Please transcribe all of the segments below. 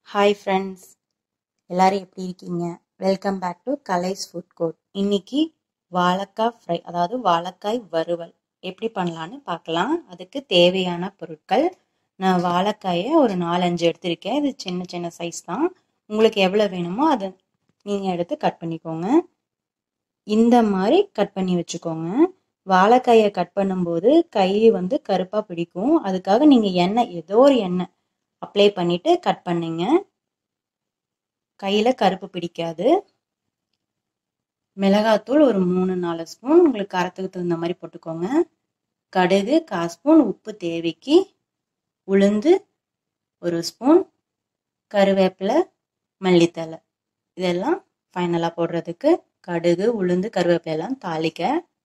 hi friends எல்லாரும் எப்படி இருக்கீங்க welcome back to Kalai's food court இன்னைக்கு வாழைக்காய் ஃப்ரை அதாவது வாழைக்காய் வறுவல் எப்படி பண்ணலான்னு பார்க்கலாம் அதுக்கு தேவையான பொருட்கள் நான் வாழைக்காயை ஒரு நாலஞ்சு எடுத்திருக்கேன் இது சின்ன சின்ன சைஸ் தான் உங்களுக்கு எவ்வளோ வேணுமோ அதை நீங்கள் எடுத்து கட் பண்ணிக்கோங்க இந்த மாதிரி கட் பண்ணி வச்சுக்கோங்க வாழைக்காயை கட் பண்ணும்போது கை வந்து கருப்பாக பிடிக்கும் அதுக்காக நீங்கள் எண்ணெய் ஏதோ ஒரு எண்ணெய் அப்ளை பண்ணிட்டு கட் பண்ணுங்க கையில் கருப்பு பிடிக்காது மிளகாத்தூள் ஒரு மூணு நாலு ஸ்பூன் உங்களுக்கு காரத்துக்கு தகுந்த மாதிரி போட்டுக்கோங்க கடுகு கால் ஸ்பூன் உப்பு தேவைக்கு உளுந்து ஒரு ஸ்பூன் கருவேப்பிலை மல்லித்தலை இதெல்லாம் ஃபைனலாக போடுறதுக்கு கடுகு உளுந்து கருவேப்பிலாம் தாளிக்க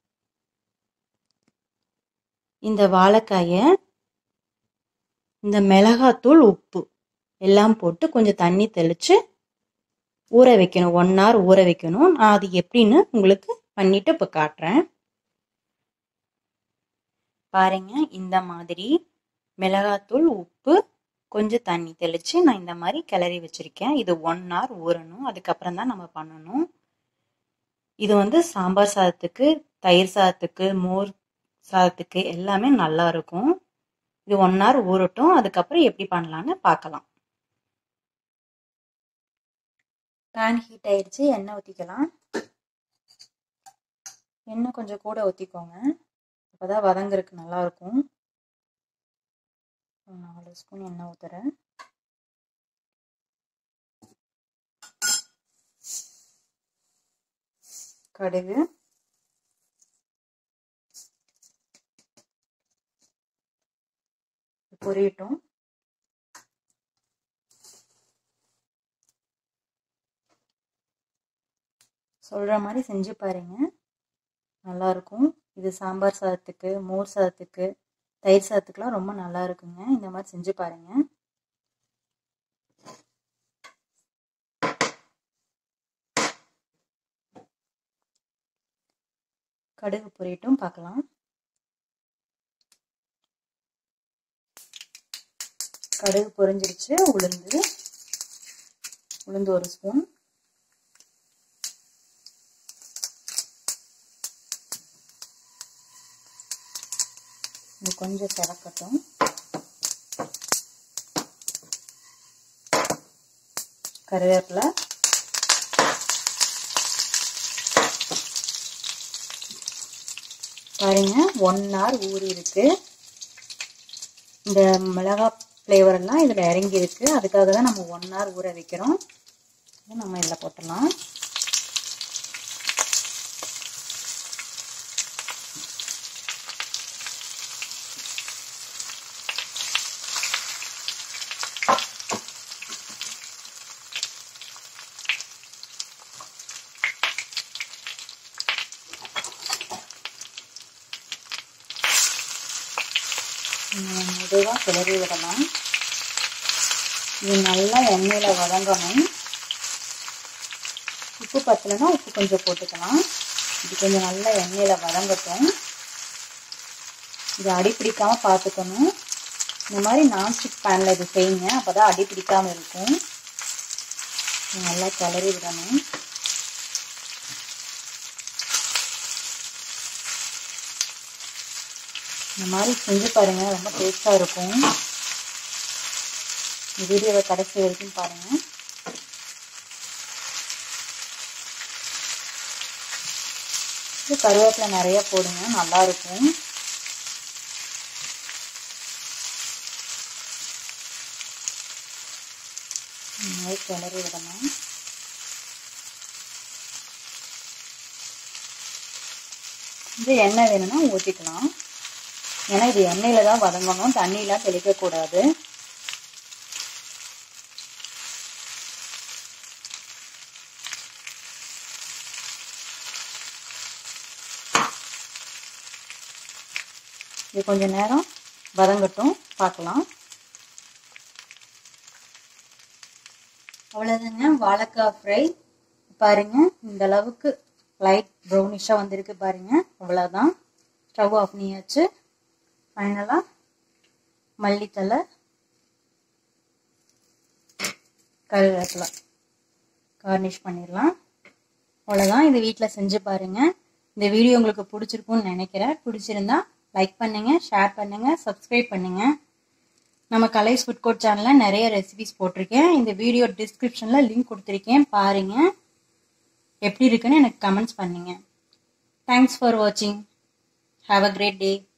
இந்த வாழைக்காயை இந்த மிளகாத்தூள் உப்பு எல்லாம் போட்டு கொஞ்சம் தண்ணி தெளித்து ஊற வைக்கணும் ஒன் ஹவர் ஊற வைக்கணும் நான் அது எப்படின்னு உங்களுக்கு பண்ணிட்டு இப்போ காட்டுறேன் பாருங்க இந்த மாதிரி மிளகாத்தூள் உப்பு கொஞ்சம் தண்ணி தெளித்து நான் இந்த மாதிரி கிளறி வச்சுருக்கேன் இது ஒன் ஹவர் ஊறணும் அதுக்கப்புறம் தான் நம்ம பண்ணணும் இது வந்து சாம்பார் சாதத்துக்கு தயிர் சாதத்துக்கு மோர் சாதத்துக்கு எல்லாமே நல்லா இருக்கும் இது ஒன் ஹவர் ஊறட்டும் அதுக்கப்புறம் எப்படி பண்ணலான்னு பார்க்கலாம் பேன் ஹீட் ஆயிடுச்சு எண்ணெய் ஊற்றிக்கலாம் எண்ணெய் கொஞ்சம் கூட ஊற்றிக்கோங்க அப்போதான் வதங்குறதுக்கு நல்லா இருக்கும் நாலு ஸ்பூன் எண்ணெய் ஊற்றுறேன் கடுகு பொரியட்டும் சொல்கிற மாதிரி செஞ்சு பாருங்க நல்லாயிருக்கும் இது சாம்பார் சாதத்துக்கு மோர் சாதத்துக்கு தயிர் சாதத்துக்குலாம் ரொம்ப நல்லா இருக்குங்க இந்த மாதிரி செஞ்சு பாருங்க கடுகு பொரியட்டும் பார்க்கலாம் கடுகு பொரிஞ்சிருச்சு உளுந்து உளுந்து ஒரு ஸ்பூன் இது கொஞ்சம் சிறக்கட்டும் கருவேப்பிலை பாருங்க ஒன் ஹவர் ஊறி இருக்கு இந்த மிளகா ஃப்ளேவர் எல்லாம் இதில் இறங்கி இருக்கு அதுக்காக தான் நம்ம ஒன் ஹவர் ஊற வைக்கிறோம் நம்ம இதில் போட்டுடலாம் மெதுவாக கிளறி விடலாம் இது நல்லா எண்ணெயில் வதங்கணும் உப்பு பத்தலைன்னா உப்பு கொஞ்சம் போட்டுக்கலாம் இது கொஞ்சம் நல்லா எண்ணெயில் வதங்கட்டும் இது அடி பிடிக்காமல் பார்த்துக்கணும் இந்த மாதிரி நான்ஸ்டிக் பேனில் இது செய்யுங்க அப்போ தான் அடி பிடிக்காமல் இருக்கும் நல்லா கிளறி விடணும் இந்த மாதிரி செஞ்சு பாருங்கள் ரொம்ப டேஸ்ட்டாக இருக்கும் இந்த வீடியோவை கடைசி வரைக்கும் பாருங்கள் இது கருவேப்பிலை நிறைய போடுங்க நல்லா இருக்கும் இந்த மாதிரி கிளறி விடணும் இது எண்ணெய் வேணும்னா ஊற்றிக்கலாம் ஏன்னா இது எண்ணெயில் தான் வதங்கணும் தண்ணியெலாம் தெளிக்கக்கூடாது இது கொஞ்ச நேரம் வதங்கட்டும் பார்க்கலாம் அவ்வளோதாங்க வாழைக்காய் ஃப்ரை பாருங்க இந்த அளவுக்கு லைட் ப்ரௌனிஷாக வந்திருக்கு பாருங்க அவ்வளோதான் ஸ்டவ் ஆஃப் பண்ணியாச்சு ஃபைனலாக மல்லித்தலை கருவேப்பிலை கார்னிஷ் பண்ணிடலாம் அவ்வளோதான் இது வீட்டில் செஞ்சு பாருங்க இந்த வீடியோ உங்களுக்கு பிடிச்சிருக்கும்னு நினைக்கிறேன் பிடிச்சிருந்தா லைக் பண்ணுங்க ஷேர் பண்ணுங்க சப்ஸ்கிரைப் பண்ணுங்க நம்ம கலைஸ் ஃபுட் கோர்ட் சேனலில் நிறைய ரெசிபிஸ் போட்டிருக்கேன் இந்த வீடியோ டிஸ்கிரிப்ஷனில் லிங்க் கொடுத்துருக்கேன் பாருங்க எப்படி இருக்குன்னு எனக்கு கமெண்ட்ஸ் பண்ணுங்க தேங்க்ஸ் ஃபார் வாட்சிங் ஹாவ் அ கிரேட் டே